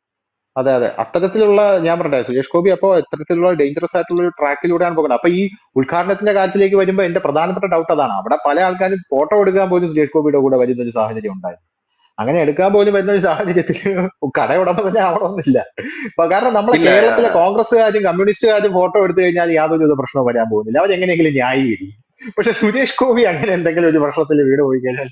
Speaker 1: അതെ അതെ അത്തരത്തിലുള്ള ഞാൻ പറഞ്ഞെ സുരേഷ് ഗോപി അപ്പോ ഇത്തരത്തിലുള്ള ഡേഞ്ചറസ് ആയിട്ടുള്ള ഒരു ട്രാക്കിലൂടെയാണ് പോകുന്നത് അപ്പൊ ഈ ഉദ്ഘാടനത്തിന്റെ കാര്യത്തിലേക്ക് വരുമ്പോൾ എന്റെ പ്രധാനപ്പെട്ട ഡൗട്ട് അതാണ് അവിടെ പല ആൾക്കാരും ഫോട്ടോ എടുക്കാൻ പോലും സുരേഷ് ഗോപിയുടെ കൂടെ വരുന്ന ഒരു സാഹചര്യം ഉണ്ടായി അങ്ങനെ എടുക്കാൻ പോലും വരുന്ന ഒരു സാഹചര്യത്തിൽ കട ഉടമ തന്നെ ആവണമെന്നില്ല അപ്പൊ കാരണം നമ്മളെ
Speaker 2: ഇല്ല
Speaker 1: കേരളത്തിലെ കോൺഗ്രസ്സുകാരും കമ്മ്യൂണിസ്റ്റുകാരും ഫോട്ടോ എടുത്തു കഴിഞ്ഞാൽ യാതൊരു വിധ പ്രശ്നവും വരാൻ പോകുന്നില്ല അവരെങ്ങനെയെങ്കിലും ന്യായീകരിക്കും പക്ഷെ സുരേഷ് ഗോപി അങ്ങനെ എന്തെങ്കിലും ഒരു പ്രശ്നത്തിൽ വീട് പോയി കഴിഞ്ഞാൽ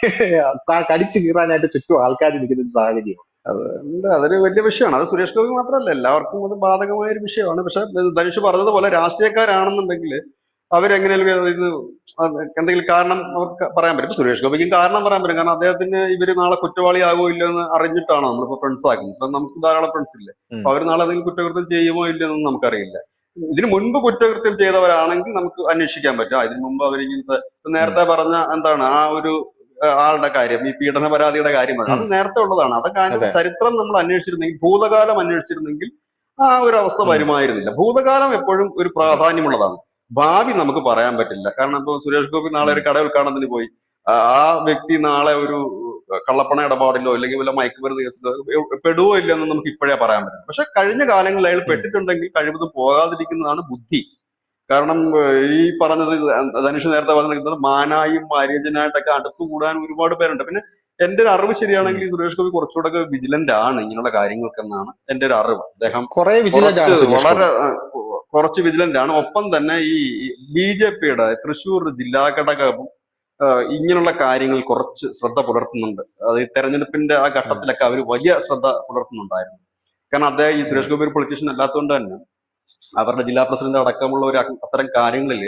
Speaker 1: ക- കടിച്ചു കീറാനായിട്ട് ചുറ്റും ആൾക്കാർ നിൽക്കുന്ന ഒരു സാഹചര്യം
Speaker 2: ഉണ്ട് അതൊരു വലിയ വിഷയമാണ് അത് സുരേഷ് ഗോപി മാത്രമല്ല എല്ലാവർക്കും അത് ബാധകമായ ഒരു വിഷയമാണ് പക്ഷെ ധനുഷ് പറഞ്ഞതുപോലെ രാഷ്ട്രീയക്കാരാണെന്നുണ്ടെങ്കിൽ അവരെങ്ങനെയും ഇത് അത് എന്തെങ്കിലും കാരണം അവർക്ക് പറയാൻ പറ്റും ഇപ്പൊ സുരേഷ് ഗോപിക്കും കാരണം പറയാൻ പറ്റും കാരണം അദ്ദേഹത്തിന് ഇവര് നാളെ കുറ്റവാളിയാകോ ഇല്ലയോ എന്ന് അറിഞ്ഞിട്ടാണോ നമ്മളിപ്പോ ഫ്രണ്ട്സ് ആക്കുന്നത് ഇപ്പൊ നമുക്ക് ധാരാളം ഫ്രണ്ട്സ് ഇല്ലേ
Speaker 1: ഉം.
Speaker 2: അപ്പൊ അവർ നാളെ എന്തെങ്കിലും കുറ്റകൃത്യം ചെയ്യുമോ ഇല്ലയോ എന്നൊന്നും നമുക്കറിയില്ല ഇതിനു മുൻപ് കുറ്റകൃത്യം ചെയ്തവരാണെങ്കിൽ നമുക്ക് അന്വേഷിക്കാൻ പറ്റും ആ, ഇതിനു മുമ്പ് അവർ ഇങ്ങനത്തെ ഇപ്പൊ നേരത്തെ പറഞ്ഞ എന്താണ് ആ ഒരു ആ, ആളുടെ കാര്യം ഈ പീഡന പരാതിയുടെ കാര്യം അത്
Speaker 1: ഉം.
Speaker 2: നേരത്തെ ഉള്ളതാണ് അതൊക്കെ അതിന്റെ
Speaker 1: അതെ
Speaker 2: ചരിത്രം നമ്മൾ അന്വേഷിച്ചിരുന്നെങ്കിൽ ഭൂതകാലം അന്വേഷിച്ചിരുന്നെങ്കിൽ ആ ഒരു അവസ്ഥ
Speaker 1: ഉം.
Speaker 2: വരുമായിരുന്നില്ല ഭൂതകാലം എപ്പോഴും ഒരു പ്രാധാന്യമുള്ളതാണ് ഭാവി നമുക്ക് പറയാൻ പറ്റില്ല കാരണം ഇപ്പൊ സുരേഷ് ഗോപി നാളെ ഒരു
Speaker 1: ഉം.
Speaker 2: കട ഉദ്ഘാടനത്തിന് പോയി ആ ആ വ്യക്തി നാളെ ഒരു കള്ളപ്പണ ഇടപാടിലോ അല്ലെങ്കിൽ വല്ല മയക്കുമരുന്ന് കേസിലോ എ- പെടുവോ ഇല്ലയോ എന്ന് നമുക്ക് ഇപ്പോഴേ പറയാൻ പറ്റും പക്ഷെ കഴിഞ്ഞ കാലങ്ങളിൽ അയാൾ
Speaker 1: ഉം.
Speaker 2: പെട്ടിട്ടുണ്ടെങ്കിൽ കഴിവതും പോകാതിരിക്കുന്നതാണ് ബുദ്ധി കാരണം ഏഹ്, ഈ പറഞ്ഞത് ധനുഷ് നേരത്തെ പറഞ്ഞിരിക്കുന്നത് മാനായും മാര്യേജനായിട്ടൊക്കെ അടുത്തുകൂടാൻ ഒരുപാട് പേരുണ്ട് പിന്നെ എന്റെ ഒരു അറിവ്
Speaker 1: ഉം.
Speaker 2: ശരിയാണെങ്കിൽ ഈ സുരേഷ് ഗോപി കുറച്ചുകൂടെ വിജിലന്റ് ആണ് ഇങ്ങനെയുള്ള കാര്യങ്ങൾക്കെന്നാണ് എന്റെ ഒരു അറിവ് അദ്ദേഹം
Speaker 1: കുറെ വിജിലന്റ്
Speaker 2: കുറച്ച്
Speaker 1: ആണ് സുരേഷ് ഗോപി
Speaker 2: വളരെ ആ, കുറച്ച് വിജിലന്റ് ആണ് ഒപ്പം തന്നെ ഈ ബി ജെ പിയുടെ തൃശൂർ ജില്ലാ ഘടകവും ആ, ഇങ്ങനെയുള്ള കാര്യങ്ങളിൽ കുറച്ച് ശ്രദ്ധ പുലർത്തുന്നുണ്ട് അത് ഈ തെരഞ്ഞെടുപ്പിന്റെ ആ
Speaker 1: ഉം.
Speaker 2: ഘട്ടത്തിലൊക്കെ അവർ വലിയ ശ്രദ്ധ പുലർത്തുന്നുണ്ടായിരുന്നു കാരണം അദ്ദേഹം ഈ
Speaker 1: ഉം.
Speaker 2: സുരേഷ് ഗോപി ഒരു പൊളിറ്റീഷ്യൻ അല്ലാത്തതുകൊണ്ട് തന്നെ അവരുടെ ജില്ലാ പ്രസിഡന്റ് അടക്കമുള്ള ഒരു അ- അത്തരം കാര്യങ്ങളിൽ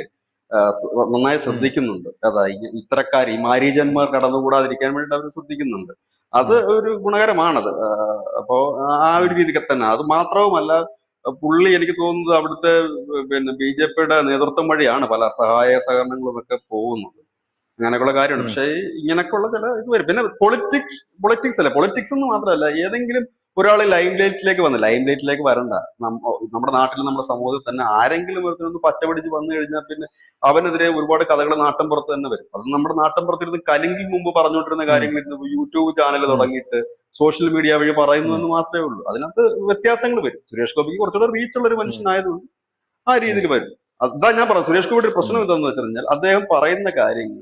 Speaker 2: നന്നായി
Speaker 1: ഉം.
Speaker 2: ശ്രദ്ധിക്കുന്നുണ്ട് അതാ ഈ ഇത്തരക്കാർ ഈ മാരീജന്മാർ കടന്നുകൂടാതിരിക്കാൻ വേണ്ടി അവർ ശ്രദ്ധിക്കുന്നുണ്ട് അത്
Speaker 1: ഉം.
Speaker 2: ഒരു ഗുണകരമാണത് ആ, അപ്പോ ആ ഒരു രീതിക്ക് തന്നെ അത് മാത്രവുമല്ല പുള്ളി എനിക്ക് തോന്നുന്നത് അവിടുത്തെ പിന്നെ ബി ജെ പിയുടെ നേതൃത്വം വഴിയാണ് പല സഹായ സഹകരണങ്ങളും ഒക്കെ പോകുന്നത് അങ്ങനെയൊക്കെയുള്ള കാര്യമുണ്ട്
Speaker 1: ഉം.
Speaker 2: പക്ഷേ ഇങ്ങനെയൊക്കെയുള്ള ചില ഇത് വരും പിന്നെ പൊളിറ്റിക്സ് പൊളിറ്റിക്സ് അല്ല പൊളിറ്റിക്സ് എന്ന് മാത്രമല്ല ഏതെങ്കിലും ഒരാൾ ലൈം ലൈറ്റിലേക്ക് വന്ന് ലൈം ലൈറ്റിലേക്ക് വരണ്ട നമ്മ- നമ്മുടെ നാട്ടിൽ നമ്മുടെ സമൂഹത്തിൽ തന്നെ ആരെങ്കിലും ഒരുത്തരൊന്ന് പച്ച പിടിച്ച് വന്നു കഴിഞ്ഞാൽ പിന്നെ അവനെതിരെ ഒരുപാട് കഥകൾ നാട്ടിൻപുറത്ത് തന്നെ വരും അത് നമ്മുടെ നാട്ടിൻപുറത്തിരുന്ന് കലിങ്കിൽ മുമ്പ് പറഞ്ഞുകൊണ്ടിരുന്ന
Speaker 1: ഉം.
Speaker 2: കാര്യങ്ങൾ ഇന്ന് യൂട്യൂബ് ചാനൽ
Speaker 1: ഉം.
Speaker 2: തുടങ്ങിയിട്ട് സോഷ്യൽ മീഡിയ വഴി പറയുന്നു
Speaker 1: ഉം.
Speaker 2: എന്ന് മാത്രമേ ഉള്ളൂ അതിനകത്ത് വ്യത്യാസങ്ങൾ വരും സുരേഷ് ഗോപിക്ക് കുറച്ചുകൂടെ റീച്ച് ഉള്ള ഒരു
Speaker 1: ഉം.
Speaker 2: മനുഷ്യനായതുകൊണ്ട് ആ
Speaker 1: ഉം.
Speaker 2: രീതിയിൽ വരും അതാ ഞാൻ പറയാം സുരേഷ് ഗോപിയുടെ ഒരു
Speaker 1: ഉം.
Speaker 2: പ്രശ്നം എന്താണെന്ന് വെച്ച് കഴിഞ്ഞാൽ അദ്ദേഹം പറയുന്ന കാര്യങ്ങൾ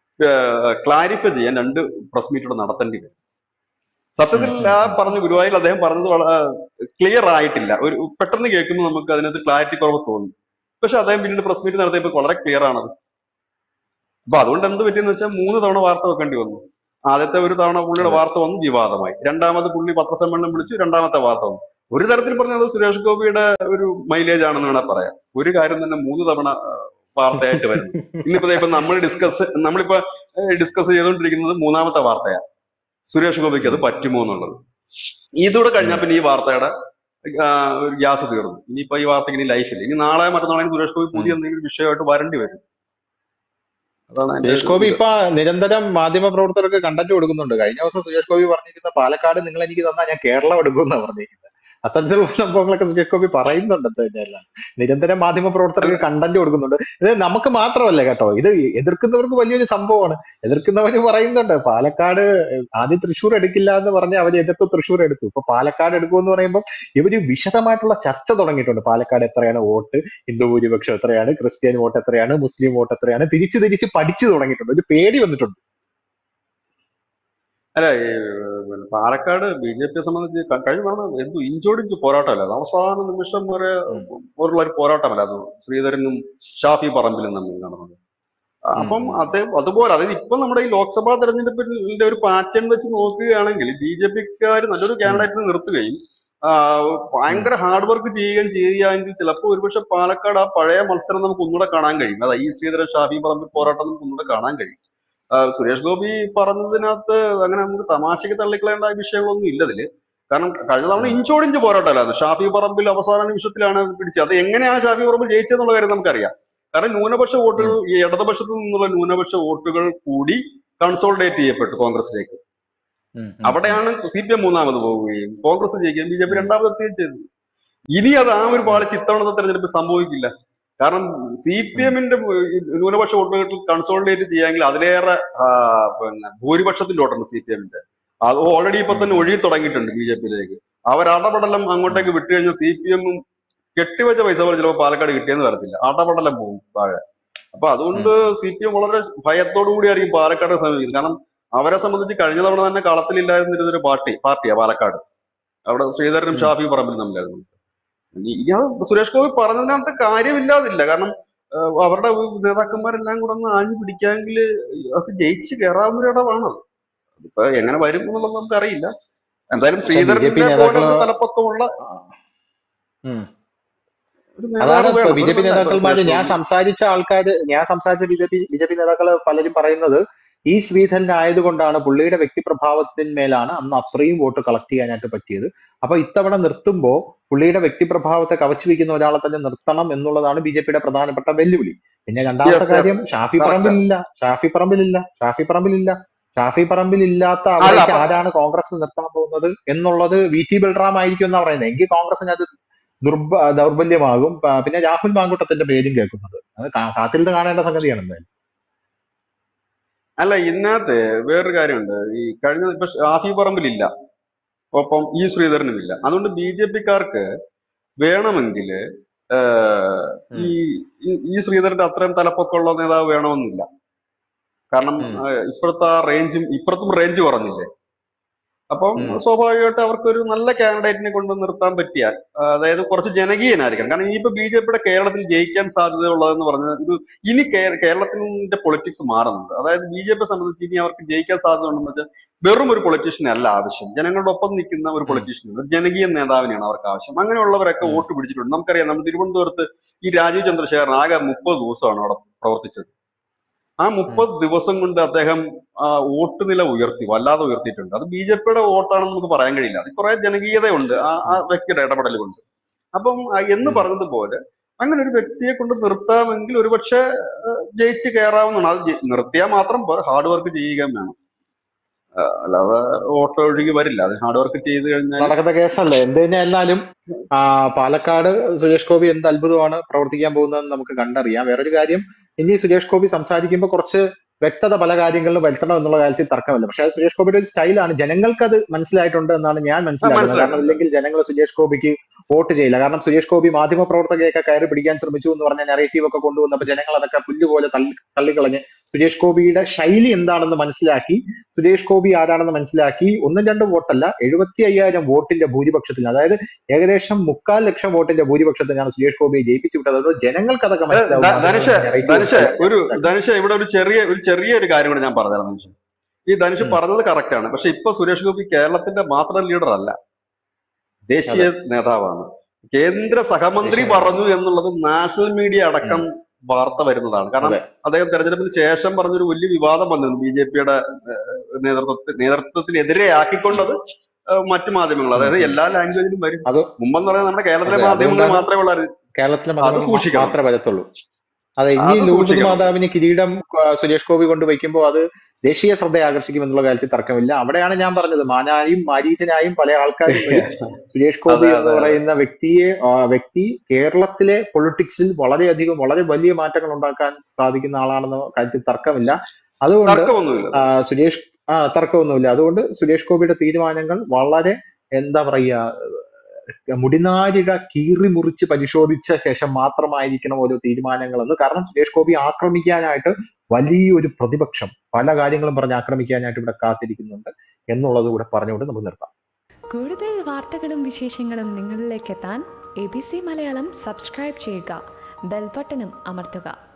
Speaker 2: ക്ലാരിഫൈ ചെയ്യാൻ രണ്ട് പ്രസ് മീറ്റുകൾ നടത്തേണ്ടി വരും
Speaker 1: ഉം.
Speaker 2: സത്യത്തിൽ
Speaker 1: ഉം.
Speaker 2: ആ
Speaker 1: ഉം.
Speaker 2: പറഞ്ഞ ഗുരുവായൂർ അദ്ദേഹം പറഞ്ഞത് ക്ലിയർ ആയിട്ടില്ല ഒരു പെട്ടെന്ന് കേൾക്കുമ്പോൾ നമുക്ക് അതിനകത്ത് ക്ലാരിറ്റി കുറവ് തോന്നും പക്ഷെ അദ്ദേഹം പിന്നീട് പ്രസ് മീറ്റ് നടത്തിയപ്പോൾ വളരെ ക്ലിയർ ആണത് അപ്പൊ അതുകൊണ്ട് എന്ത് പറ്റിയെന്ന് വെച്ചാൽ മൂന്ന് തവണ വാർത്ത വെക്കേണ്ടി വന്നു ആദ്യത്തെ ഒരു തവണ പുള്ളിയുടെ
Speaker 1: അതെ
Speaker 2: വാർത്ത വന്നു വിവാദമായി രണ്ടാമത് പുള്ളി പത്രസമ്മേളനം വിളിച്ചു രണ്ടാമത്തെ വാർത്ത വന്നു ഒരു തരത്തിൽ പറഞ്ഞത് സുരേഷ് ഗോപിയുടെ ഒരു മൈലേജ് ആണെന്ന് വേണേൽ പറയാം ഒരു കാര്യം തന്നെ മൂന്ന് തവണ ആ, വാർത്തയായിട്ട് വരുന്നു ഇന്നിപ്പോ ദേ ഇപ്പൊ നമ്മൾ ഡിസ്കസ് നമ്മളിപ്പോ ഡിസ്കസ് ചെയ്തുകൊണ്ടിരിക്കുന്നത് മൂന്നാമത്തെ വാർത്തയാണ് സുരേഷ് ഗോപിക്ക് അത്
Speaker 1: ഉം.
Speaker 2: പറ്റുമോ എന്നുള്ളത് ഇതൂടെ കഴിഞ്ഞാൽ പിന്നെ ഈ വാർത്തയുടെ ആ, ഒരു ഗ്യാസ് തീർന്നു ഇനിയിപ്പോ ഈ വാർത്തയ്ക്ക് ഇനി ലൈഫില്ല ഇനി നാളെ മറ്റന്നാളെ സുരേഷ് ഗോപി പുതിയ എന്തെങ്കിലും വിഷയമായിട്ട് വരേണ്ടി വരും അതാണ് എന്റെ
Speaker 1: സുരേഷ് ഗോപി ഇപ്പൊ നിരന്തരം മാധ്യമ പ്രവർത്തകർക്ക് കണ്ടന്റ് കൊടുക്കുന്നുണ്ട് കഴിഞ്ഞ ദിവസം സുരേഷ് ഗോപി പറഞ്ഞിരിക്കുന്ന പാലക്കാട് നിങ്ങൾ എനിക്ക് തന്നാൽ ഞാൻ കേരളം എടുക്കുമെന്നാ പറഞ്ഞിരിക്കുന്നത് അത്തരത്തിലുള്ള സംഭവങ്ങളൊക്കെ സുരേഷ് ഗോപി പറയുന്നുണ്ട് തന്നെയല്ല നിരന്തരം മാധ്യമ പ്രവർത്തകർക്ക് കണ്ടന്റ് കൊടുക്കുന്നുണ്ട് ഇത് നമുക്ക് മാത്രമല്ല കേട്ടോ ഇത് എതിർക്കുന്നവർക്ക് വലിയൊരു സംഭവമാണ് എതിർക്കുന്നവര് പറയുന്നുണ്ട് പാലക്കാട് ആദ്യം തൃശ്ശൂർ എടുക്കില്ല എന്ന് പറഞ്ഞ് അവര് എതിർത്ത് തൃശ്ശൂർ എടുത്തു ഇപ്പൊ പാലക്കാട് എടുക്കുമെന്ന് പറയുമ്പോൾ ഇവര് വിശദമായിട്ടുള്ള ചർച്ച തുടങ്ങിയിട്ടുണ്ട് പാലക്കാട് എത്രയാണ് വോട്ട് ഹിന്ദു ഭൂരിപക്ഷം എത്രയാണ് ക്രിസ്ത്യൻ വോട്ട് എത്രയാണ് മുസ്ലിം വോട്ട് എത്രയാണ് തിരിച്ച് തിരിച്ച് പഠിച്ചു തുടങ്ങിയിട്ടുണ്ട് ഒരു പേടി വന്നിട്ടുണ്ട്
Speaker 2: അല്ല ഈ പിന്നെ പാലക്കാട് ബി ജെ പിയെ സംബന്ധിച്ച് ക- കഴിഞ്ഞ തവണ എന്തു ഇഞ്ചോടിഞ്ച് പോരാട്ടമല്ല അത് അവസാന നിമിഷം വരെ ഉള്ള ഒരു പോരാട്ടമല്ല അത് ശ്രീധരനും ഷാഫി പറമ്പിലും തമ്മിൽ നടന്നത് അപ്പം
Speaker 1: ഉം.
Speaker 2: അതേ അതുപോലെ അതായത് ഇപ്പൊ നമ്മുടെ ഈ ലോക്സഭാ തെരഞ്ഞെടുപ്പിന്റെ ഒരു പാറ്റേൺ വെച്ച് നോക്കുകയാണെങ്കിൽ ബി ജെ പിക്കാർ നല്ലൊരു കാൻഡിഡേറ്റിനെ നിർത്തുകയും ആ, ഭയങ്കര ഹാർഡ് വർക്ക് ചെയ്യുകയും ചെയ്യുകയാണെങ്കിൽ ചിലപ്പോൾ ഒരുപക്ഷെ പാലക്കാട് ആ പഴയ മത്സരം നമുക്ക് ഒന്നുകൂടെ കാണാൻ കഴിയും അതായത് ഈ ശ്രീധരൻ ഷാഫി പറമ്പിൽ പോരാട്ടം നമുക്ക് ഒന്നുകൂടെ കാണാൻ കഴിയും ആ, സുരേഷ് ഗോപി പറഞ്ഞതിനകത്ത് അങ്ങനെ നമുക്ക് തമാശക്ക് തള്ളിക്കളയേണ്ട വിഷയങ്ങളൊന്നും ഇല്ല ഇതില് കാരണം കഴിഞ്ഞ തവണ ഇഞ്ചോടിഞ്ച് പോരാട്ടമല്ലായിരുന്നു ഷാഫി പറമ്പിൽ അവസാന നിമിഷത്തിലാണ് പിടിച്ചത് അത് എങ്ങനെയാണ് ഷാഫി പറമ്പിൽ ജയിച്ചതെന്നുള്ള കാര്യം നമുക്കറിയാം കാരണം ന്യൂനപക്ഷ വോട്ടുകൾ ഈ ഇടതുപക്ഷത്തു നിന്നുള്ള ന്യൂനപക്ഷ വോട്ടുകൾ കൂടി കൺസോൾഡേറ്റ് ചെയ്യപ്പെട്ടു കോൺഗ്രസിലേക്ക് അവിടെയാണ് സി പി എം മൂന്നാമത് പോവുകയും കോൺഗ്രസ് ജയിക്കുകയും ബി ജെ പി രണ്ടാമത് എത്തുകയും ചെയ്തു ഇനി അത് ആ ഒരു പാളിച്ച് ഇത്തവണത്തെ തെരഞ്ഞെടുപ്പ് സംഭവിക്കില്ല കാരണം സി പി എമ്മിന്റെ ന്യൂനപക്ഷ വോട്ടുകൾ കൺസോളിഡേറ്റ് ചെയ്യാമെങ്കിൽ അതിലേറെ ആ, പിന്നെ ഭൂരിപക്ഷത്തിന്റെ വോട്ടുണ്ട് സി പി എമ്മിന്റെ അത് ഓൾറെഡി ഇപ്പൊ തന്നെ ഒഴുകി തുടങ്ങിയിട്ടുണ്ട് ബി ജെ പിയിലേക്ക് അവർ അടപടലം അങ്ങോട്ടേക്ക് വിട്ടു കഴിഞ്ഞാൽ സി പി എമ്മും കെട്ടിവെച്ച പൈസ പോലെ ചിലപ്പോൾ പാലക്കാട് കിട്ടിയെന്ന് വരത്തില്ല അടപടലം പോകും താഴെ അപ്പൊ അതുകൊണ്ട് സി പി എം വളരെ ഭയത്തോടു കൂടിയായിരിക്കും പാലക്കാട് സമീപിക്കുന്നത് കാരണം അവരെ സംബന്ധിച്ച് കഴിഞ്ഞ തവണ തന്നെ കളത്തിലില്ലായിരുന്നിരുന്ന ഒരു പാർട്ടി പാർട്ടിയാ പാലക്കാട് അവിടെ ശ്രീധരനും
Speaker 1: ഉം.
Speaker 2: ഷാഫി പറമ്പിലും തമ്മിലായിരുന്നു മത്സരം. ഇനി ഇനി അത് സുരേഷ് ഗോപി പറഞ്ഞതിനകത്ത് കാര്യമില്ലാതില്ല കാരണം ആ, അവരുടെ നേതാക്കന്മാരെല്ലാം കൂടെ ഒന്ന് ആഞ്ഞു പിടിക്കാമെങ്കിൽ അത് ജയിച്ച് കയറാവുന്ന ഒരു ഇടമാണത് ഇപ്പൊ എങ്ങനെ വരും എന്നുള്ളത് നമുക്ക് അറിയില്ല എന്തായാലും ശ്രീധരനെ പോലെ
Speaker 1: നേതാക്കള്
Speaker 2: തലപ്പക്കമുള്ള
Speaker 1: ഉം.
Speaker 2: ഒരു
Speaker 1: അതാണ്
Speaker 2: നേതാവ് വേണം.
Speaker 1: ബി ജെ പി
Speaker 2: ഒരു
Speaker 1: നേതാക്കന്മാര്
Speaker 2: സുരേഷ്
Speaker 1: ഞാൻ
Speaker 2: ഗോപി.
Speaker 1: സംസാരിച്ച ആൾക്കാര് ഞാൻ സംസാരിച്ച B J P B J P നേതാക്കള് പലരും പറയുന്നത് ഈ ശ്രീധരൻ ആയതുകൊണ്ടാണ് പുള്ളിയുടെ വ്യക്തിപ്രഭാവത്തിന്മേലാണ് അന്ന് അത്രയും വോട്ട് കളക്ട് ചെയ്യാനായിട്ട് പറ്റിയത് അപ്പൊ ഇത്തവണ നിർത്തുമ്പോ പുള്ളിയുടെ വ്യക്തിപ്രഭാവത്തെ കവച്ചു വെക്കുന്ന ഒരാളെ തന്നെ നിർത്തണം എന്നുള്ളതാണ് ബി ജെ പിയുടെ പ്രധാനപ്പെട്ട വെല്ലുവിളി പിന്നെ രണ്ടാമത്തെ
Speaker 2: Yes, yes.
Speaker 1: കാര്യം ഷാഫി
Speaker 2: Correct.
Speaker 1: പറമ്പിലില്ല ഷാഫി പറമ്പിലില്ല ഷാഫി പറമ്പിലില്ല ഷാഫി പറമ്പിലില്ലാത്ത
Speaker 2: അല്ല,
Speaker 1: അവിടേക്ക്
Speaker 2: അപ്പൊ-
Speaker 1: ആരാണ് കോൺഗ്രസ് നിർത്താൻ പോകുന്നത് എന്നുള്ളത് വി ടി ബൽറാം ആയിരിക്കും എന്നാ പറയുന്നത് എങ്കിൽ കോൺഗ്രസിന് അത് ദുർബ ദൗർബല്യമാകും പ- പിന്നെ രാഹുൽ മാങ്കൂട്ടത്തിന്റെ പേരും കേൾക്കുന്നത് അത് കാ- കാത്തിരുന്ന് കാണേണ്ട സംഗതിയാണ് എന്തായാലും
Speaker 2: അല്ല ഇതിനകത്ത് വേറൊരു കാര്യമുണ്ട് ഈ കഴിഞ്ഞ ഇപ്പൊ ഷാഫി പറമ്പിലില്ല ഒപ്പം ഈ ശ്രീധരനും ഇല്ല അതുകൊണ്ട് ബി ജെ പിക്കാർക്ക് വേണമെങ്കിൽ ഈ ഈ- ഈ ശ്രീധരന്റെ അത്രയും തലപ്പൊക്കമുള്ള നേതാവ് വേണമെന്നില്ല കാരണം
Speaker 1: ഉം.
Speaker 2: ആ, ഇപ്പോഴത്തെ ആ റേഞ്ചും ഇപ്പുറത്തും റേഞ്ച് കുറഞ്ഞില്ലേ അപ്പം
Speaker 1: ഉം.
Speaker 2: സ്വാഭാവികമായിട്ട് അവർക്ക് ഒരു നല്ല കാൻഡിഡേറ്റിനെ കൊണ്ട് നിർത്താൻ പറ്റിയാൽ ആ, അതായത് കുറച്ച് ജനകീയനായിരിക്കണം കാരണം ഇനിയിപ്പോ ബി ജെ പിയുടെ കേരളത്തിൽ ജയിക്കാൻ സാധ്യതയുള്ളതെന്ന് പറഞ്ഞാൽ ഇത് ഇനി കേ- കേരളത്തിന്റെ പൊളിറ്റിക്സ് മാറുന്നുണ്ട് അതായത് ബി ജെ പി സംബന്ധിച്ച് ഇനി അവർക്ക് ജയിക്കാൻ സാധ്യത ഉണ്ടെന്ന് വെച്ചാൽ വെറും ഒരു പൊളിറ്റീഷ്യനെ അല്ല ആവശ്യം ജനങ്ങളുടെ ഒപ്പം നിൽക്കുന്ന ഒരു പൊളിറ്റീഷ്യൻ ഒരു ജനകീയ നേതാവിനെയാണ് അവർക്ക് ആവശ്യം അങ്ങനെയുള്ളവരൊക്കെ
Speaker 1: ഉം.
Speaker 2: വോട്ട് പിടിച്ചിട്ടുണ്ട് നമുക്കറിയാം നമ്മൾ തിരുവനന്തപുരത്ത് ഈ രാജീവ് ചന്ദ്രശേഖരൻ ആകെ മുപ്പത് ദിവസമാണ് അവിടെ പ്രവർത്തിച്ചത് ആ മുപ്പത് ദിവസം കൊണ്ട് അദ്ദേഹം ആ വോട്ട് നില ഉയർത്തി വല്ലാതെ ഉയർത്തിയിട്ടുണ്ട് അത് ബി ജെ പിയുടെ വോട്ടാണെന്ന് നമുക്ക് പറയാൻ കഴിയില്ല അത് കുറെ ജനകീയതയുണ്ട് ആ ആ വ്യക്തിയുടെ ഇടപെടൽ കൊണ്ട് അപ്പം ആ എന്ന്
Speaker 1: ഉം.
Speaker 2: പറഞ്ഞതുപോലെ അങ്ങനെ ഒരു വ്യക്തിയെ കൊണ്ട് നിർത്താമെങ്കിൽ ഒരുപക്ഷെ ആ, ജയിച്ച് കയറാവുന്നതാണ് അത് ജയി- നിർത്തിയാൽ മാത്രം ഹാർഡ് വർക്ക് ചെയ്യുകയും വേണം ആ, അല്ലാതെ വോട്ട് ഒഴുകി വരില്ല അത് ഹാർഡ് വർക്ക് ചെയ്ത് കഴിഞ്ഞാൽ
Speaker 1: നടക്കുന്ന കേസല്ലേ എന്ത് തന്നെയായിരുന്നാലും ആ, പാലക്കാട് സുരേഷ് ഗോപി എന്ത് അത്ഭുതമാണ് പ്രവർത്തിക്കാൻ പോകുന്നതെന്ന് നമുക്ക് കണ്ടറിയാം വേറൊരു കാര്യം ഇനി സുരേഷ് ഗോപി സംസാരിക്കുമ്പോൾ കുറച്ച് വ്യക്തത പല കാര്യങ്ങളിലും വരുത്തണം എന്നുള്ള കാര്യത്തിൽ തർക്കമില്ല പക്ഷെ അത് സുരേഷ് ഗോപിയുടെ ഒരു സ്റ്റൈലാണ് ജനങ്ങൾക്ക് അത് മനസ്സിലായിട്ടുണ്ട് എന്നാണ് ഞാൻ മനസ്സിലാക്കുന്നത്
Speaker 2: മനസ്സിലായി.
Speaker 1: കാരണം ഇല്ലെങ്കിൽ ജനങ്ങൾ സുരേഷ് ഗോപിക്ക് വോട്ട് ചെയ്യില്ല കാരണം സുരേഷ് ഗോപി മാധ്യമ പ്രവർത്തകരെയൊക്കെ കയറി പിടിക്കാൻ ശ്രമിച്ചു എന്ന് പറഞ്ഞ നെറേറ്റീവ് ഒക്കെ കൊണ്ടുവന്നപ്പോൾ ജനങ്ങൾ അതൊക്കെ പുല്ലുപോലെ തള്ളി തള്ളിക്കളഞ്ഞ് സുരേഷ് ഗോപിയുടെ ശൈലി എന്താണെന്ന് മനസ്സിലാക്കി സുരേഷ് ഗോപി ആരാണെന്ന് മനസ്സിലാക്കി ഒന്നും രണ്ടും വോട്ടല്ല എഴുപത്തി അയ്യായിരം വോട്ടിന്റെ ഭൂരിപക്ഷത്തിൽ അതായത് ഏകദേശം മുക്കാൽ ലക്ഷം വോട്ടിന്റെ ഭൂരിപക്ഷത്തിനാണ് സുരേഷ് ഗോപിയെ ജയിപ്പിച്ചു വിട്ടത് അത് ജനങ്ങൾക്ക് അതൊക്കെ മനസ്സിലാവും
Speaker 2: ധ- ധനുഷ്
Speaker 1: മാധ്യമങ്ങളുടെ narrative
Speaker 2: ധനുഷ്
Speaker 1: ഒക്കെ
Speaker 2: ഒരു
Speaker 1: മനസ്സിലാക്കി.
Speaker 2: ധനുഷ് ഇവിടെ ഒരു ചെറിയ ഒരു ചെറിയ ഒരു കാര്യം കൂടെ ഞാൻ പറഞ്ഞുതരാം ധനുഷ് ഈ ധനുഷ്
Speaker 1: ഉം.
Speaker 2: പറഞ്ഞത് കറക്റ്റ് ആണ് പക്ഷെ ഇപ്പൊ സുരേഷ് ഗോപി കേരളത്തിന്റെ മാത്രം ലീഡർ അല്ല ദേശീയ നേതാവാണ് കേന്ദ്ര സഹമന്ത്രി
Speaker 1: ദേശീയ
Speaker 2: പറഞ്ഞു എന്നുള്ളത് നാഷണൽ മീഡിയ അടക്കം വാർത്ത വരുന്നതാണ് കാരണം
Speaker 1: അതെ.
Speaker 2: അദ്ദേഹം തെരഞ്ഞെടുപ്പിന് ശേഷം പറഞ്ഞൊരു വലിയ വിവാദം വന്നിരുന്നു ബി ജെ പിയുടെ നേതൃത്വത്തിൽ നേതൃത്വത്തിനെതിരെ ആക്കിക്കൊണ്ടത് ഏഹ്, മറ്റു മാധ്യമങ്ങൾ അതായത് എല്ലാ ലാംഗ്വേജിലും വരും
Speaker 1: അത്
Speaker 2: മുമ്പെന്ന് പറയുന്നത് നമ്മുടെ കേരളത്തിലെ
Speaker 1: അതെ,
Speaker 2: മാധ്യമങ്ങൾ
Speaker 1: അതുകൊണ്ടാണ്
Speaker 2: മാത്രമേ ഉള്ളൂ
Speaker 1: കേരളത്തിലെ
Speaker 2: അത്
Speaker 1: മാധ്യമങ്ങൾ
Speaker 2: സൂക്ഷിക്കണം.
Speaker 1: മാത്രമേ വരത്തുള്ളൂ അതെ ഇനി
Speaker 2: അത്
Speaker 1: ലൂപത്
Speaker 2: സൂക്ഷിക്കണം.
Speaker 1: മാതാവിന് കിരീടം ആ, സുരേഷ് ഗോപി കൊണ്ട് വയ്ക്കുമ്പോൾ അത് ദേശീയ ശ്രദ്ധ ആകർഷിക്കും എന്നുള്ള കാര്യത്തിൽ തർക്കമില്ല അവിടെയാണ് ഞാൻ പറഞ്ഞത് മാനായും മാരീചനായും പല ആൾക്കാരും വരും. സുരേഷ് ഗോപി
Speaker 2: അതെ,
Speaker 1: എന്ന് പറയുന്ന വ്യക്തിയെ ആ, വ്യക്തി കേരളത്തിലെ പൊളിറ്റിക്സിൽ വളരെയധികം വളരെ വലിയ മാറ്റങ്ങൾ ഉണ്ടാക്കാൻ സാധിക്കുന്ന ആളാണെന്ന കാര്യത്തിൽ തർക്കമില്ല അതുകൊണ്ട്
Speaker 2: തർക്കമൊന്നുമില്ല
Speaker 1: ആ, സുരേഷ് ആ തർക്കമൊന്നുമില്ല അതുകൊണ്ട് സുരേഷ് ഗോപിയുടെ തീരുമാനങ്ങൾ വളരെ എന്താ പറയാ മുടിനാരിഴ കീറി മുറിച്ച് പരിശോധിച്ച ശേഷം മാത്രമായിരിക്കണം ഓരോ തീരുമാനങ്ങളെന്ന് കാരണം സുരേഷ് ഗോപി ആക്രമിക്കാനായിട്ട് വലിയൊരു പ്രതിപക്ഷം പല കാര്യങ്ങളും പറഞ്ഞ് ആക്രമിക്കാനായിട്ട് ഇവിടെ കാത്തിരിക്കുന്നുണ്ട് എന്നുള്ളത് കൂടെ പറഞ്ഞുകൊണ്ട് നമുക്ക് നിർത്താം
Speaker 3: കൂടുതൽ വാർത്തകളും വിശേഷങ്ങളും നിങ്ങളിലേക്ക് എത്താൻ A B C Malayalam subscribe ചെയ്യുക ബെൽബട്ടനും അമർത്തുക